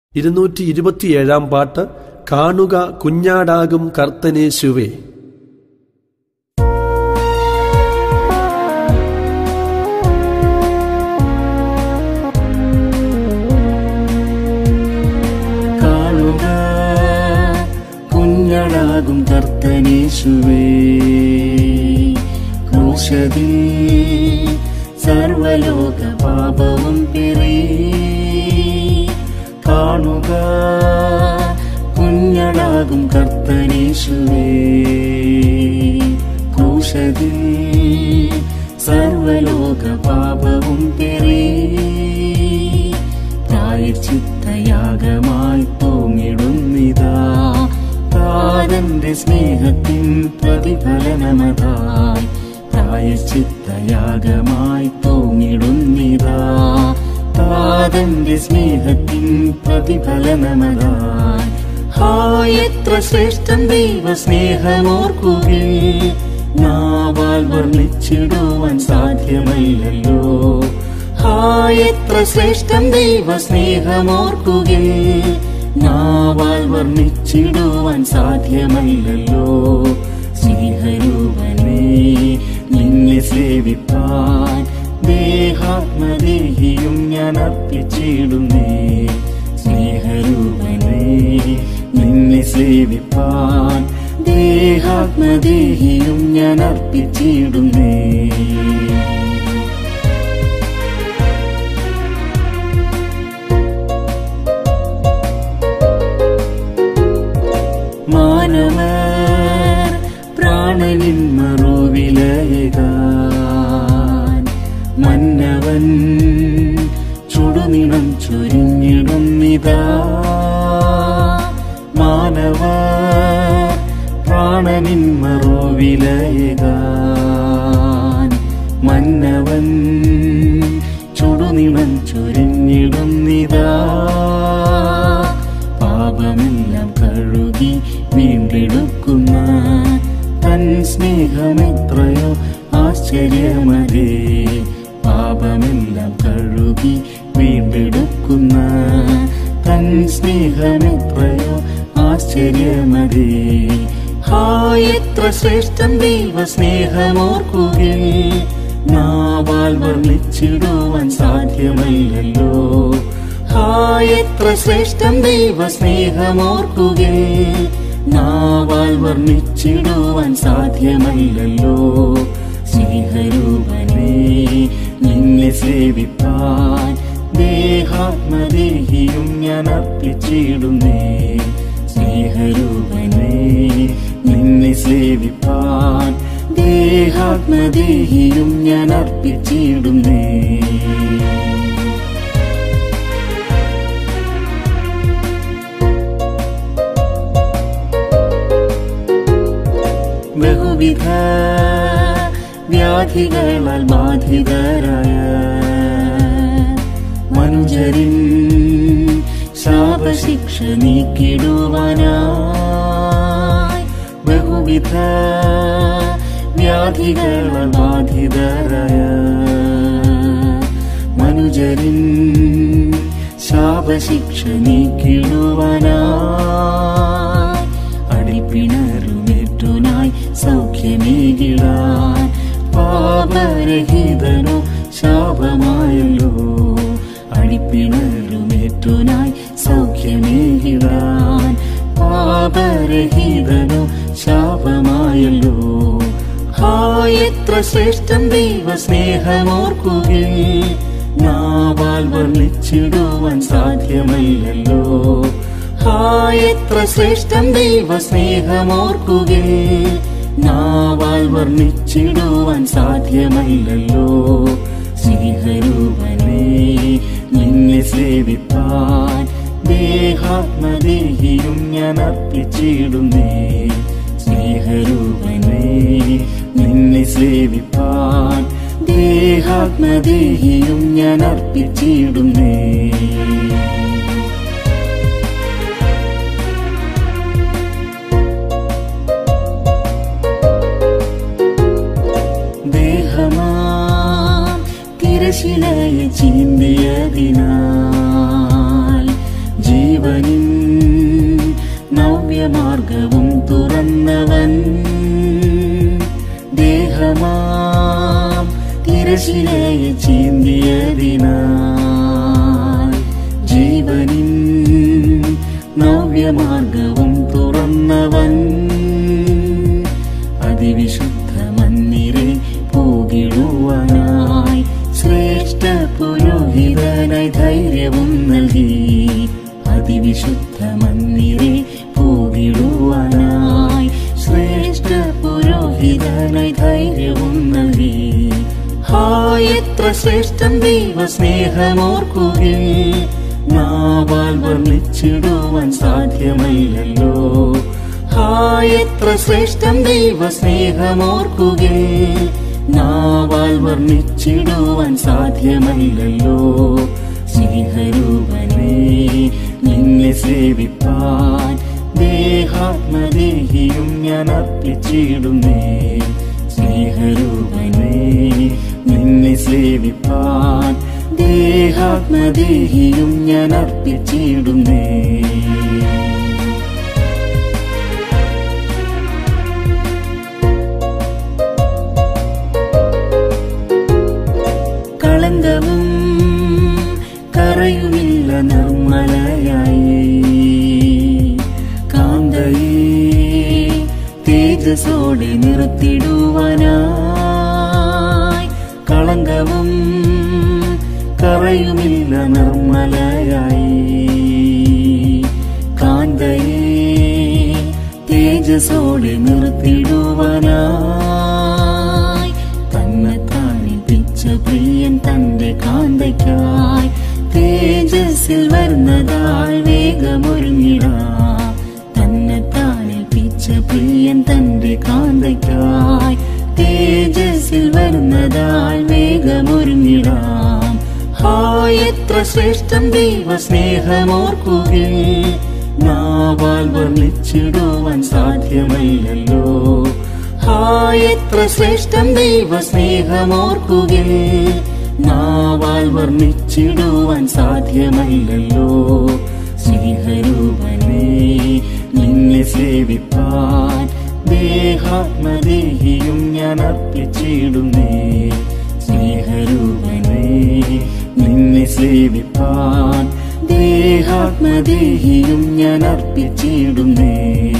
ഇരുന്നൂറ്റി ഇരുപത്തിയേഴാം പാട്ട് കാണുക കുഞ്ഞാടാകും കർത്തനേശുവേ കാണുക കുഞ്ഞടാകും കർത്തനേശുവേ ക്രൂശതി സർവലോക പാപവും പിറി കാണുക കുഞ്ഞടാകും കർത്തനേശുവേ ക്രൂശതി സർവലോക പാപവും പിറി പ്രായച്ചിത്തയാഗമായി തോന്നിടുന്നിതാ താരന്റെ സ്നേഹത്തിൻ പ്രതിഫലനമതായി പ്രായച്ചിത്തയാഗമായി തോന്നിടുന്നിതാ താതന്റെ സ്നേഹത്തിൻ പ്രതിഫലനമതായി ഹായ് എത്ര ശ്രേഷ്ഠം ദൈവ സ്നേഹമോർക്കുകയിൽ നാവാൽ വർണ്ണിച്ചിടുവാൻ സാധ്യമല്ലല്ലോ ഹായ് എത്ര ശ്രേഷ്ഠം ദൈവ സ്നേഹമോർക്കുകയിൽ നാവാൽ വർണ്ണിച്ചിടുവാൻ സാധ്യമല്ലല്ലോ സ്നേഹരൂപനെ നിന്നെ സേവിപ്പാൻ ദേഹാത്മദേഹിയും ഞാൻ അർപ്പിച്ചിടുന്നേ സ്നേഹരൂപനെ നിന്നെ സേവിപ്പാൻ ദേഹാത്മദേഹിയും ഞാൻ അർപ്പിച്ചിടുന്നേ മാനവർ പ്രാണനിൻ മറുവിലയകാൻ മന്നവൻ ചുടുനിണം ചൊരിഞ്ഞിടുന്നിതാ മാനവർ പ്രാണനിൻ മറുവിലയകാൻ മന്നവൻ ചുടുനിണം ചൊരിഞ്ഞിടുന്നിതാ പാപമെല്ലാം കഴുകി വീണ്ടെടുക്കുന്ന തൻ സ്നേഹമെത്രയോ ആശ്ചര്യമതേ പാപമെല്ലാം കഴുകി വീണ്ടെടുക്കുന്ന തൻ സ്നേഹമെത്രയോ ആശ്ചര്യമതേ ഹായ് എത്ര ശ്രേഷ്ഠം ദൈവ സ്നേഹമോർക്കുകയിൽ നാവാൽ വർണ്ണിച്ചിടുവാൻ സാധ്യമല്ലല്ലോ ഹായ് എത്ര ശ്രേഷ്ഠം ദൈവ സ്നേഹമോർക്കുകയിൽ നാവാൽ വർണ്ണിച്ചിടുവാൻ സാധ്യമല്ലല്ലോ സ്നേഹരൂപനെ നിന്നെ സേവിപ്പാൻ ദേഹാത്മദേഹിയും ഞാൻ അർപ്പിച്ചിടുന്നേ സ്നേഹരൂപനെ നിന്നെ സേവിപ്പാൻ ദേഹാത്മദേഹിയും ഞാൻ അർപ്പിച്ചിടുന്നേ ബഹുവിധ വ്യാധികളാൽ ബാധിതരായ മനുജരിൻ ശാപശിക്ഷ നീക്കിടുവാനായി ബഹുവിധ വ്യാധികളാൽ ബാധിതരായ മനുജരിൻ ശാപശിക്ഷ നീക്കിടുവാനായി അടിപ്പിണറുമേറ്റുനായി സൗഖ്യമേകിടാൻ പാപരഹിതനോ ശാപമായല്ലോ അടിപ്പിണറുമേറ്റുനായി സൗഖ്യമേകിടാൻ പാപരഹിതനോ ശാപമായല്ലോ ഹായ് എത്ര ശ്രേഷ്ഠം ദൈവ സ്നേഹമോർക്കുകയിൽ നാവാൽ വർണ്ണിച്ചിടുവാൻ സാധ്യമല്ലല്ലോ ഹായ് എത്ര ശ്രേഷ്ഠം ദൈവ സ്നേഹമോർക്കുകയിൽ നാവാൽ വർണ്ണിച്ചിടുവാൻ സാധ്യമല്ലല്ലോ സ്നേഹരൂപനെ നിന്നെ സേവിപ്പാൻ ദേഹാത്മദേഹിയും ഞാൻ അർപ്പിച്ചിടുന്നേ സ്നേഹരൂപനെ നിന്നെ സേവിപ്പാൻ ദേഹാത്മദേഹിയും ഞാൻ അർപ്പിച്ചിടുന്നേ ദേഹമാ തിരശിലയെ ചീന്തിയതിനാൽ ജീവ ജീവനിൻ നവ്യമാർഗവും തുറന്നവൻ ദേഹമാം തിരശിലയെ ചീന്തിയതിനാൽ ജീവനിൻ നവ്യമാർഗവും തുറന്നവൻ അതിവിശുദ്ധ മന്ദിരെ പോകിടുവാനായി ശ്രേഷ്ഠ പുരോഹിതനായി ധൈര്യവും നൽകി അതിവിശുദ്ധ മന്ദിരെ പോകിടുവാനായി ശ്രേഷ്ഠ പുരോഹിതനായി ധൈര്യവും നൽകി ഹായ് എത്ര ശ്രേഷ്ഠം ദൈവ സ്നേഹമോർക്കുകയിൽ നാവാൽ വർണ്ണിച്ചിടുവാൻ സാധ്യമല്ലല്ലോ ഹായ് എത്ര ശ്രേഷ്ഠം ദൈവ സ്നേഹമോർക്കുകയിൽ നാവാൽ വർണ്ണിച്ചിടുവാൻ സാധ്യമല്ലല്ലോ സ്നേഹരൂപനെ നിന്നെ സേവിപ്പാൻ ദേഹാത്മദേഹിയും ഞാൻ അർപ്പിച്ചിടുന്നേ സ്നേഹരൂപനെ നിന്നെ സേവിപ്പാൻ ദേഹാത്മദേഹിയും ഞാൻ അർപ്പിച്ചിടുന്നേ കളങ്കവും കറയുമില്ല നിർമ്മലയായി കാന്തയെ തേജസോടെ നിർത്തിടുവാനായി കളങ്കവും കറയുമില്ല നിർമ്മലയായി കാന്തയെ തേജസോടെ നിർത്തിടുവാനായി തന്നെ താണിപ്പിച്ച പ്രിയൻ തന്റെ കാന്തയ്ക്കായി തേജസ്സിൽ വരുന്നതാൾ വേഗമൊരുങ്ങിടാ തന്നെ താണിപ്പിച്ച പ്രിയൻ തന്റെ കാന്തയ്ക്കായി തേജസ്സിൽ വരുന്നതാൾ വേഗമൊരുങ്ങിടാം ഹായ് എത്ര ശ്രേഷ്ഠം ദൈവ സ്നേഹമോർക്കുകയിൽ നാവാൽ വർണ്ണിച്ചിടുവാൻ സാധ്യമല്ലല്ലോ ഹായ് എത്ര ശ്രേഷ്ഠം ദൈവ സ്നേഹമോർക്കുകയിൽ നാവാൽ വർണ്ണിച്ചിടുവാൻ സാധ്യമല്ലല്ലോ സ്നേഹരൂപനെ നിന്നെ സേവിപ്പാൻ ദേഹാത്മദേഹിയും ഞാൻ അർപ്പിച്ചിടുന്നേ സ്നേഹരൂപനെ നിന്നെ സേവിപ്പാൻ ദേഹാത്മദേഹിയും ഞാൻ അർപ്പിച്ചിടുന്നേ